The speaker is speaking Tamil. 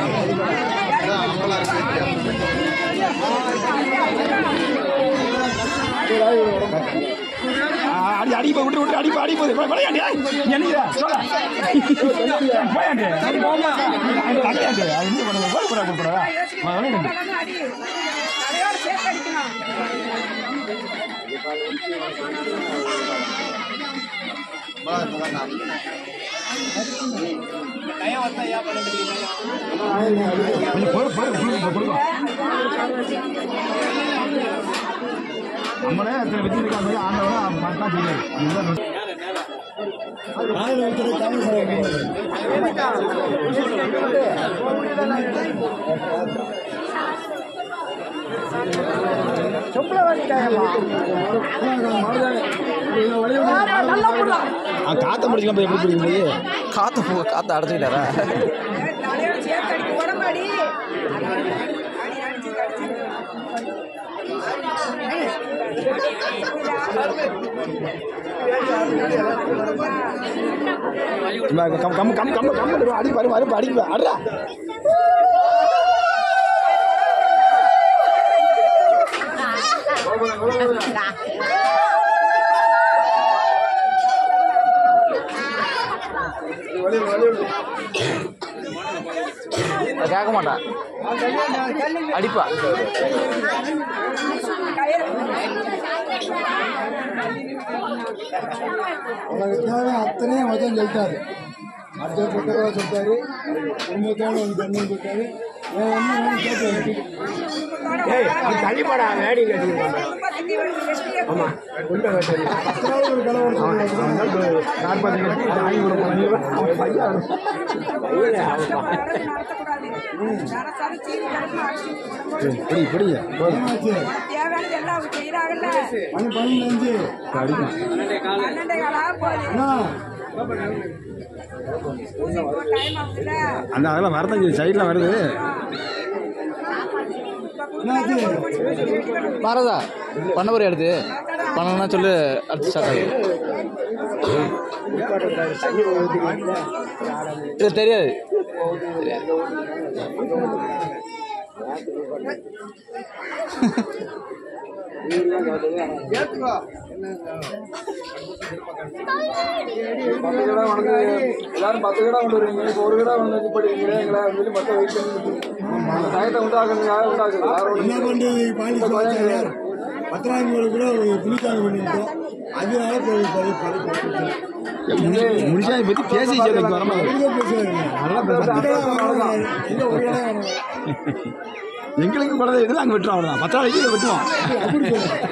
அடி அடி போய் விட்டு விட்டு அடி போய் அடி போகுது விளையாண்டு என்ன சொல்ல விளையாண்டு விளையாண்டு அது என்ன பண்ணுறது போய் போடா போடா விளையாண்டு அடி தலையோட சேர்த்து அடிக்கணும் கொஞ்சம் பொறு பொறு பொறு பொறு நம்மளே அத்தனை வச்சிருக்காங்க ஆண்டவன் மட்டும் தெரியாது இதுதான் காத்த முடிச்சுக்கலாம் எப்படி பிடிக்கும் போது காற்று போ காற்று அடைச்சிக்கிட்டாரா தலையோட சேர்த்து அடிக்க உடம்பு அடி அடி அடிச்சு அடிச்சு come come come come come அடி பாரு பாரு அடி அடா கேட்க மாட்டான் அடிப்பா அவங்களுக்கு தேவை அத்தனையும் மொத்தம் சொல்லிட்டாரு அடுத்த புத்தகம் சொல்லிட்டாரு குடும்பத்தோட வந்து தண்ணி சொல்லிட்டாரு வேற ஒன்றும் வேணும் கேட்டு தள்ளிப்படா வேடி பத்தாவது ஒரு கலவரம் சொல்லிட்டாரு நாற்பது கட்டி தாய் ஒரு பையன் அவன் பையன் இப்படி இப்படி என்னாச்சு தேவையானது எல்லாம் அவங்க செய்யறாங்கல்ல மணி பதினஞ்சு பன்னெண்டே காலா போகுது அண்ணா ஊசி போட டைம் ஆகுதுல்ல அந்த அதெல்லாம் வரதான் சைடில் வருது என்னாச்சு வரதா பண்ண போறியா அடுத்து பண்ணணும்னா சொல்லு அடுத்து ஸ்டார்ட் ஆகும் இது தெரியாது பத்து கடை உனக்கு எல்லாரும் பத்து கடை கொண்டு வருவீங்க இப்போ ஒரு கடை கொண்டு வச்சு படிக்கிறீங்க எங்களை சொல்லி பத்து வயசு அந்த டயத்தை உண்டாக்குறதுக்காக உண்டாக்குது என்ன பண்ணுறது பாண்டி பத்தாயிரம் கோடி கூட புளிக்காக பண்ணிட்டோம் அதனால முடிச்சா பற்றி பேசி வரமா நல்லா எங்களுக்கு குழந்தை இருக்குது அங்கே வெட்டுறோம் அவ்வளோதான் பத்தாயிரம் வெட்டுவோம்